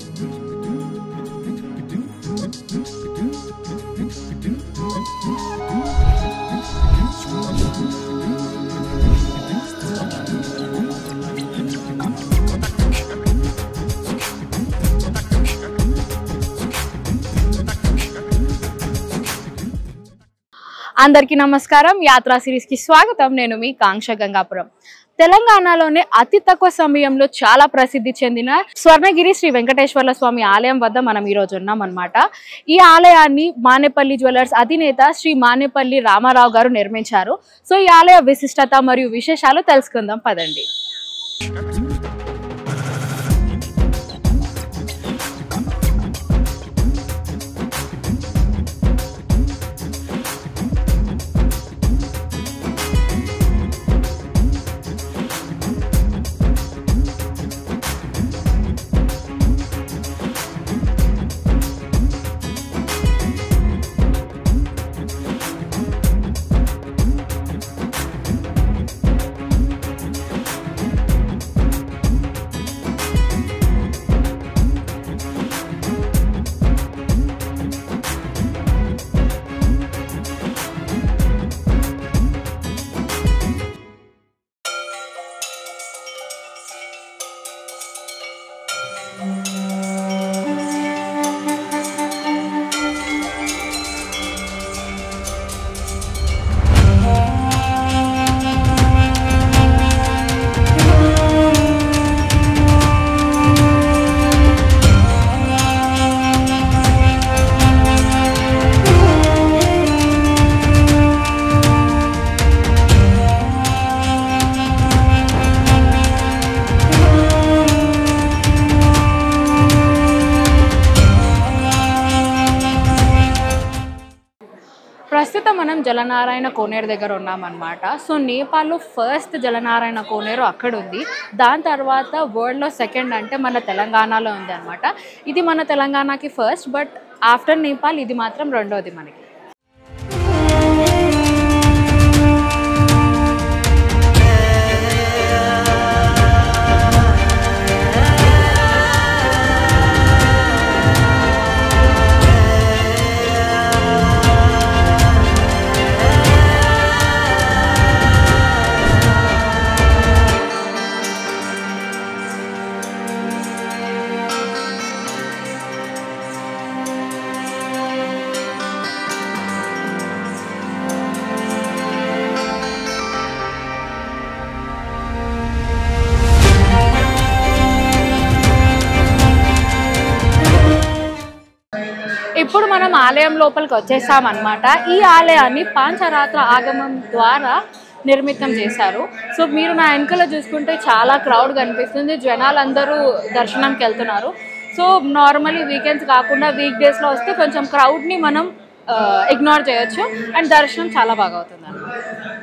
అందరికీ నమస్కారం యాత్రా సిరీస్ కి స్వాగతం నేను మీ కాంక్ష గంగాపురం తెలంగాణలోనే అతి తక్కువ సమయంలో చాలా ప్రసిద్ధి చెందిన స్వర్ణగిరి శ్రీ వెంకటేశ్వర్ల స్వామి ఆలయం వద్ద మనం ఈ రోజు ఉన్నాం అనమాట ఈ ఆలయాన్ని మానేపల్లి జ్యువెలర్స్ అధినేత శ్రీ మానేపల్లి రామారావు గారు నిర్మించారు సో ఈ ఆలయ విశిష్టత మరియు విశేషాలు తెలుసుకుందాం పదండి ప్రస్తుతం మనం జలనారాయణ కోనేరు దగ్గర ఉన్నామన్నమాట సో నేపాల్లో ఫస్ట్ జలనారాయణ కోనేరు అక్కడ ఉంది దాని తర్వాత వరల్డ్లో సెకండ్ అంటే మన తెలంగాణలో ఉంది అనమాట ఇది మన తెలంగాణకి ఫస్ట్ బట్ ఆఫ్టర్ నేపాల్ ఇది మాత్రం రెండోది మనకి ఇప్పుడు మనం ఆలయం లోపలికి వచ్చేసాం అనమాట ఈ ఆలయాన్ని పాంచరాత్ర ఆగమం ద్వారా నిర్మితం చేశారు సో మీరు నా వెనుకలో చూసుకుంటే చాలా క్రౌడ్ కనిపిస్తుంది జనాలు అందరూ దర్శనంకి వెళ్తున్నారు సో నార్మలీ వీకెండ్స్ కాకుండా వీక్ డేస్లో వస్తే కొంచెం క్రౌడ్ని మనం ఇగ్నోర్ చేయొచ్చు అండ్ దర్శనం చాలా బాగా అవుతుంది అన్నమాట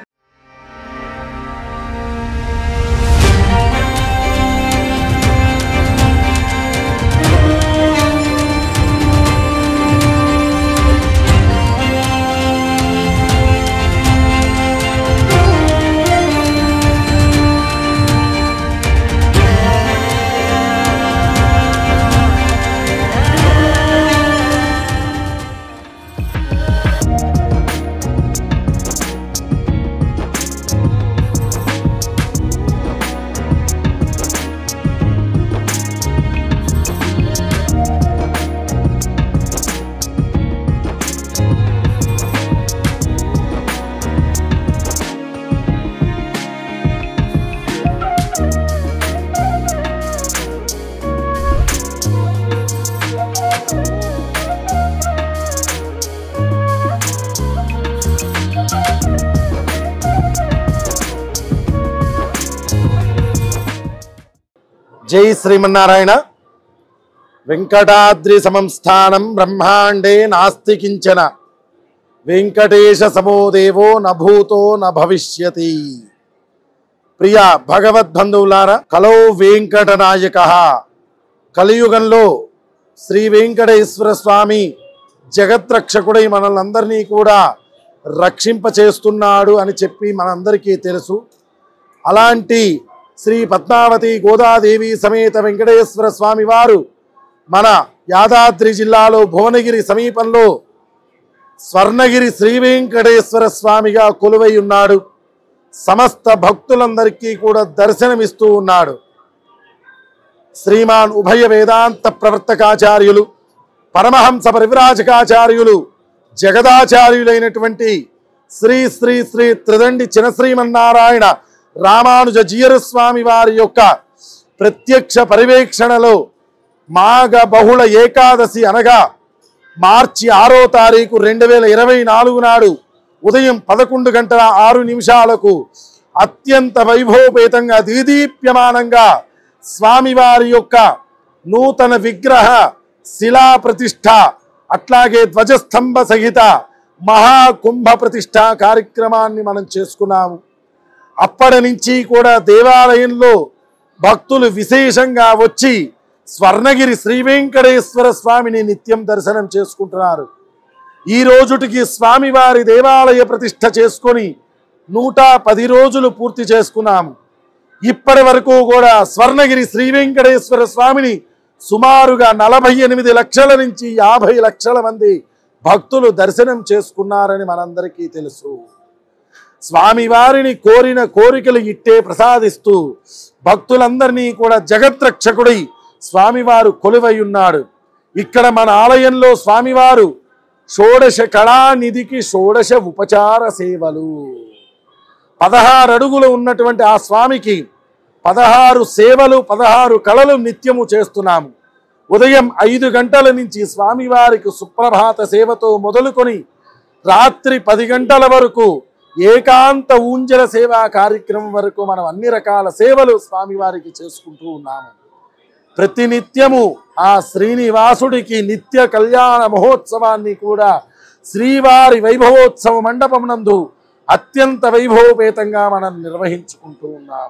జై శ్రీమన్నారాయణ వెంకటాద్రి సమంస్థానం బ్రహ్మాండే నాస్తి కించన వెంకటేశ సమోదేవో నభూతో న భవిష్యతి ప్రియ భగవద్బంధువులారా కలో వెంకటనాయక కలియుగంలో శ్రీ వెంకటేశ్వర స్వామి జగత్రక్షకుడై మనల్ని అందరినీ కూడా రక్షింపచేస్తున్నాడు అని చెప్పి మనందరికీ తెలుసు అలాంటి శ్రీ పద్మావతి గోదాదేవి సమేత వెంకటేశ్వర స్వామి వారు మన యాదాద్రి జిల్లాలో భువనగిరి సమీపంలో స్వర్ణగిరి శ్రీ వెంకటేశ్వర స్వామిగా కొలువై ఉన్నాడు సమస్త భక్తులందరికీ కూడా దర్శనమిస్తూ ఉన్నాడు శ్రీమాన్ ఉభయ వేదాంత ప్రవర్తకాచార్యులు పరమహంస పరివ్రాజకాచార్యులు జగదాచార్యులైనటువంటి శ్రీ శ్రీ శ్రీ త్రిదండి చినశ్రీమన్నారాయణ రామానుజ జీయరు స్వామి వారి యొక్క ప్రత్యక్ష పర్యవేక్షణలో మాఘ బహుళ ఏకాదశి అనగా మార్చి ఆరో తారీఖు రెండు వేల ఇరవై నాలుగు నాడు ఉదయం పదకొండు గంటల ఆరు నిమిషాలకు అత్యంత వైభవపేతంగా దీదీప్యమానంగా స్వామివారి యొక్క నూతన విగ్రహ శిలా ప్రతిష్ఠ అట్లాగే ధ్వజస్తంభ సహిత మహాకుంభ ప్రతిష్ఠ కార్యక్రమాన్ని మనం చేసుకున్నాము అప్పటి నుంచి కూడా దేవాలయంలో భక్తులు విశేషంగా వచ్చి స్వర్ణగిరి శ్రీ వెంకటేశ్వర స్వామిని నిత్యం దర్శనం చేసుకుంటున్నారు ఈ రోజుటికి స్వామివారి దేవాలయ ప్రతిష్ఠ చేసుకొని నూట పది రోజులు పూర్తి చేసుకున్నాము ఇప్పటి వరకు కూడా స్వర్ణగిరి శ్రీ వెంకటేశ్వర స్వామిని సుమారుగా నలభై ఎనిమిది లక్షల నుంచి యాభై లక్షల మంది భక్తులు దర్శనం చేసుకున్నారని మనందరికీ తెలుసు స్వామివారిని కోరిన కోరికలు ఇట్టే ప్రసాదిస్తూ భక్తులందరినీ కూడా జగత్రక్షకుడై స్వామివారు కొలువై ఉన్నాడు ఇక్కడ మన ఆలయంలో స్వామివారు షోడశ కళానిధికి షోడశ ఉపచార సేవలు పదహారు అడుగులు ఉన్నటువంటి ఆ స్వామికి పదహారు సేవలు పదహారు కళలు నిత్యము చేస్తున్నాము ఉదయం ఐదు గంటల నుంచి స్వామివారికి సుప్రభాత సేవతో మొదలుకొని రాత్రి పది గంటల వరకు ఏకాంత ఊంజల సేవా కార్యక్రమం వరకు మనం అన్ని రకాల సేవలు స్వామివారికి చేసుకుంటూ ఉన్నాము ప్రతినిత్యము ఆ శ్రీనివాసుడికి నిత్య కళ్యాణ మహోత్సవాన్ని కూడా శ్రీవారి వైభవోత్సవ మండపం నందు అత్యంత వైభవపేతంగా మనం నిర్వహించుకుంటూ ఉన్నాము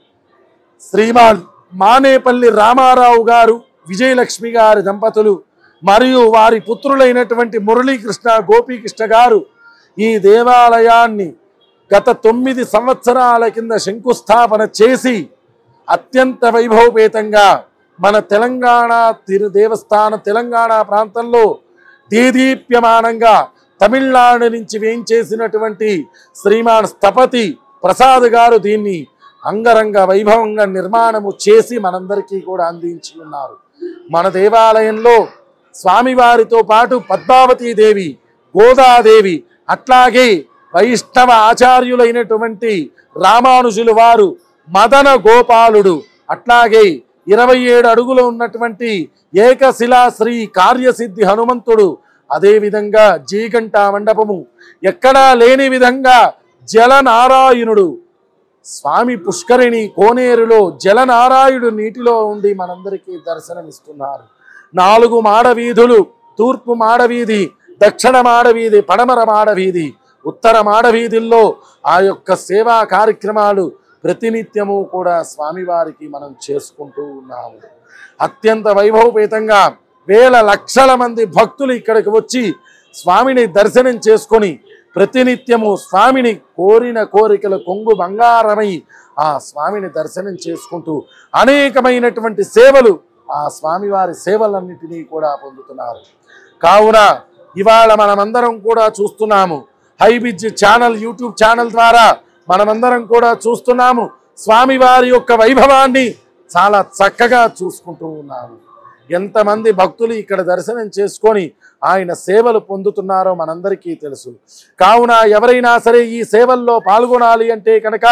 శ్రీమాన్ మానేపల్లి రామారావు గారు విజయలక్ష్మి గారి దంపతులు మరియు వారి పుత్రులైనటువంటి మురళీకృష్ణ గోపీకృష్ణ గారు ఈ దేవాలయాన్ని గత తొమ్మిది సంవత్సరాల కింద శంకుస్థాపన చేసి అత్యంత వైభవపేతంగా మన తెలంగాణ తిరు దేవస్థాన తెలంగాణ ప్రాంతంలో దేదీప్యమానంగా తమిళనాడు నుంచి వేయించేసినటువంటి శ్రీమాన్ స్థపతి ప్రసాద్ గారు దీన్ని అంగరంగ వైభవంగా నిర్మాణము చేసి మనందరికీ కూడా అందించి ఉన్నారు మన దేవాలయంలో స్వామివారితో పాటు పద్మావతీ దేవి గోదాదేవి అట్లాగే వైష్ణవ ఆచార్యులైనటువంటి రామానుజులు వారు మదన గోపాలుడు అట్లాగే ఇరవై ఏడు అడుగులు ఉన్నటువంటి ఏకశిలా శ్రీ కార్యసిద్ధి హనుమంతుడు అదేవిధంగా జీగంట మండపము ఎక్కడా లేని విధంగా జలనారాయణుడు స్వామి పుష్కరిణి కోనేరులో జలనారాయుడు నీటిలో ఉండి మనందరికీ దర్శనమిస్తున్నారు నాలుగు మాడవీధులు తూర్పు మాడవీధి దక్షిణ మాడవీధి పడమర మాడవీధి ఉత్తర మాడవీధుల్లో ఆ యొక్క సేవా కార్యక్రమాలు ప్రతినిత్యము కూడా స్వామివారికి మనం చేసుకుంటూ ఉన్నాము అత్యంత వైభవపేతంగా వేల లక్షల మంది భక్తులు ఇక్కడికి వచ్చి స్వామిని దర్శనం చేసుకొని ప్రతినిత్యము స్వామిని కోరిన కోరికల కొంగు బంగారమై ఆ స్వామిని దర్శనం చేసుకుంటూ అనేకమైనటువంటి సేవలు ఆ స్వామివారి సేవలన్నిటినీ కూడా పొందుతున్నారు కావున ఇవాళ మనమందరం కూడా చూస్తున్నాము హైబిజ్ ఛానల్ యూట్యూబ్ ఛానల్ ద్వారా మనమందరం కూడా చూస్తున్నాము స్వామివారి యొక్క వైభవాన్ని చాలా చక్కగా చూసుకుంటూ ఉన్నాము ఎంతమంది భక్తులు ఇక్కడ దర్శనం చేసుకొని ఆయన సేవలు పొందుతున్నారో మనందరికీ తెలుసు కావున ఎవరైనా సరే ఈ సేవల్లో పాల్గొనాలి అంటే కనుక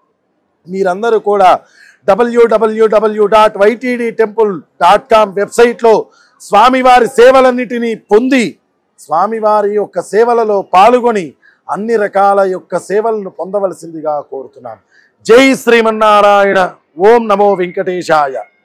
మీరందరూ కూడా W W W dot YTD temple dot com వెబ్సైట్లో స్వామివారి సేవలన్నిటినీ పొంది స్వామివారి యొక్క సేవలలో పాల్గొని అన్ని రకాల యొక్క సేవలను పొందవలసిందిగా కోరుతున్నాను జై శ్రీమన్నారాయణ ఓం నమో వెంకటేశాయ